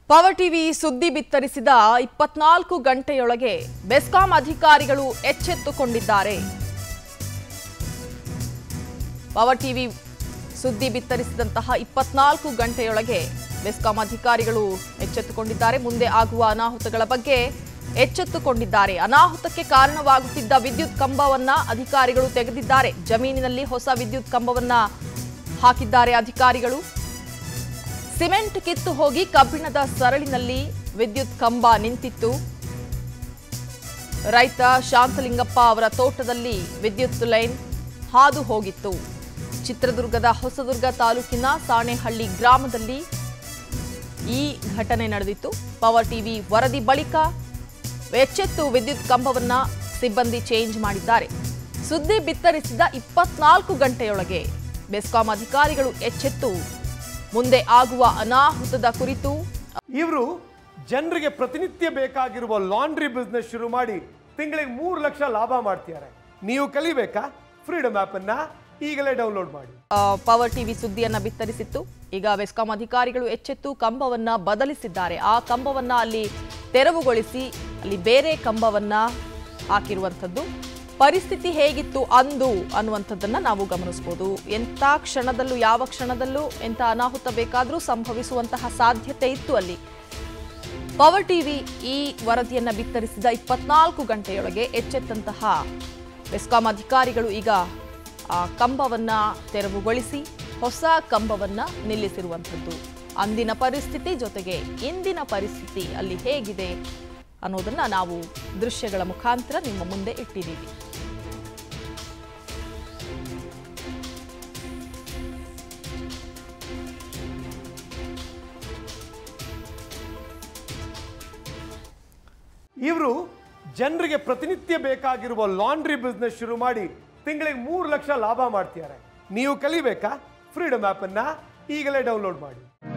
power TV ಸುದ್ದಿ ಬಿತ್ತರಿಸಿದ ಇಪ್ಪತ್ನಾಲ್ಕು ಗಂಟೆಯೊಳಗೆ ಬೆಸ್ಕಾಂ ಅಧಿಕಾರಿಗಳು ಎಚ್ಚೆತ್ತುಕೊಂಡಿದ್ದಾರೆ ಪವರ್ ಟಿವಿ ಸುದ್ದಿ ಬಿತ್ತರಿಸಿದಂತಹ ಇಪ್ಪತ್ನಾಲ್ಕು ಗಂಟೆಯೊಳಗೆ ಬೆಸ್ಕಾಂ ಅಧಿಕಾರಿಗಳು ಎಚ್ಚೆತ್ತುಕೊಂಡಿದ್ದಾರೆ ಮುಂದೆ ಆಗುವ ಅನಾಹುತಗಳ ಬಗ್ಗೆ ಎಚ್ಚೆತ್ತುಕೊಂಡಿದ್ದಾರೆ ಅನಾಹುತಕ್ಕೆ ಕಾರಣವಾಗುತ್ತಿದ್ದ ವಿದ್ಯುತ್ ಕಂಬವನ್ನ ಅಧಿಕಾರಿಗಳು ತೆಗೆದಿದ್ದಾರೆ ಜಮೀನಿನಲ್ಲಿ ಹೊಸ ವಿದ್ಯುತ್ ಕಂಬವನ್ನ ಹಾಕಿದ್ದಾರೆ ಅಧಿಕಾರಿಗಳು ಸಿಮೆಂಟ್ ಕಿತ್ತು ಹೋಗಿ ಕಬ್ಬಿಣದ ಸರಳಿನಲ್ಲಿ ವಿದ್ಯುತ್ ಕಂಬ ನಿಂತಿತ್ತು ರೈತ ಶಾಂತಲಿಂಗಪ್ಪ ಅವರ ತೋಟದಲ್ಲಿ ವಿದ್ಯುತ್ ಲೈನ್ ಹಾದು ಹೋಗಿತ್ತು ಚಿತ್ರದುರ್ಗದ ಹೊಸದುರ್ಗ ತಾಲೂಕಿನ ಸಾಣೆಹಳ್ಳಿ ಗ್ರಾಮದಲ್ಲಿ ಈ ಘಟನೆ ನಡೆದಿತ್ತು ಪವರ್ ಟಿವಿ ವರದಿ ಬಳಿಕ ಎಚ್ಚೆತ್ತು ವಿದ್ಯುತ್ ಕಂಬವನ್ನ ಸಿಬ್ಬಂದಿ ಚೇಂಜ್ ಮಾಡಿದ್ದಾರೆ ಸುದ್ದಿ ಬಿತ್ತರಿಸಿದ ಇಪ್ಪತ್ನಾಲ್ಕು ಗಂಟೆಯೊಳಗೆ ಬೆಸ್ಕಾಂ ಅಧಿಕಾರಿಗಳು ಎಚ್ಚೆತ್ತು ಮುಂದೆ ಆಗುವ ಅನಾಹುತದ ಕುರಿತು ಇವರು ಜನರಿಗೆ ಪ್ರತಿನಿತ್ಯ ಬೇಕಾಗಿರುವ ಲಾಂಡ್ರಿ ಬಿಸ್ನೆಸ್ ಶುರು ಮಾಡಿ ತಿಂಗಳಿಗೆ ಮೂರು ಲಕ್ಷ ಲಾಭ ಮಾಡ್ತಿದ್ದಾರೆ ನೀವು ಕಲಿಬೇಕಾ ಫ್ರೀಡಮ್ ಅನ್ನ ಈಗಲೇ ಡೌನ್ಲೋಡ್ ಮಾಡಿ ಆ, ಪವರ್ ಟಿವಿ ಸುದ್ದಿಯನ್ನ ಬಿತ್ತರಿಸಿತ್ತು ಈಗ ಬೆಸ್ಕಾಂ ಅಧಿಕಾರಿಗಳು ಎಚ್ಚೆತ್ತು ಕಂಬವನ್ನ ಬದಲಿಸಿದ್ದಾರೆ ಆ ಕಂಬವನ್ನ ಅಲ್ಲಿ ತೆರವುಗೊಳಿಸಿ ಅಲ್ಲಿ ಬೇರೆ ಕಂಬವನ್ನ ಹಾಕಿರುವಂಥದ್ದು ಪರಿಸ್ಥಿತಿ ಹೇಗಿತ್ತು ಅಂದು ಅನ್ನುವಂಥದ್ದನ್ನ ನಾವು ಗಮನಿಸಬಹುದು ಎಂಥ ಕ್ಷಣದಲ್ಲೂ ಯಾವ ಕ್ಷಣದಲ್ಲೂ ಎಂಥ ಅನಾಹುತ ಬೇಕಾದರೂ ಸಂಭವಿಸುವಂತಹ ಸಾಧ್ಯತೆ ಇತ್ತು ಅಲ್ಲಿ ಪವರ್ ಟಿವಿ ಈ ವರದಿಯನ್ನ ಬಿತ್ತರಿಸಿದ ಇಪ್ಪತ್ನಾಲ್ಕು ಗಂಟೆಯೊಳಗೆ ಎಚ್ಚೆತ್ತಂತಹ ಬೆಸ್ಕಾಂ ಅಧಿಕಾರಿಗಳು ಈಗ ಆ ಕಂಬವನ್ನ ತೆರವುಗೊಳಿಸಿ ಹೊಸ ಕಂಬವನ್ನ ನಿಲ್ಲಿಸಿರುವಂಥದ್ದು ಅಂದಿನ ಪರಿಸ್ಥಿತಿ ಜೊತೆಗೆ ಇಂದಿನ ಪರಿಸ್ಥಿತಿ ಅಲ್ಲಿ ಹೇಗಿದೆ ಅನ್ನೋದನ್ನ ನಾವು ದೃಶ್ಯಗಳ ಮುಖಾಂತರ ನಿಮ್ಮ ಮುಂದೆ ಇಟ್ಟಿದ್ದೀವಿ ಇವರು ಜನರಿಗೆ ಪ್ರತಿನಿತ್ಯ ಬೇಕಾಗಿರುವ ಲಾಂಡ್ರಿ ಬಿಸ್ನೆಸ್ ಶುರು ಮಾಡಿ ತಿಂಗಳಿಗೆ ಮೂರು ಲಕ್ಷ ಲಾಭ ಮಾಡ್ತಿದ್ದಾರೆ ನೀವು ಕಲಿಬೇಕಾ ಫ್ರೀಡಮ್ ಅನ್ನ ಈಗಲೇ ಡೌನ್ಲೋಡ್ ಮಾಡಿ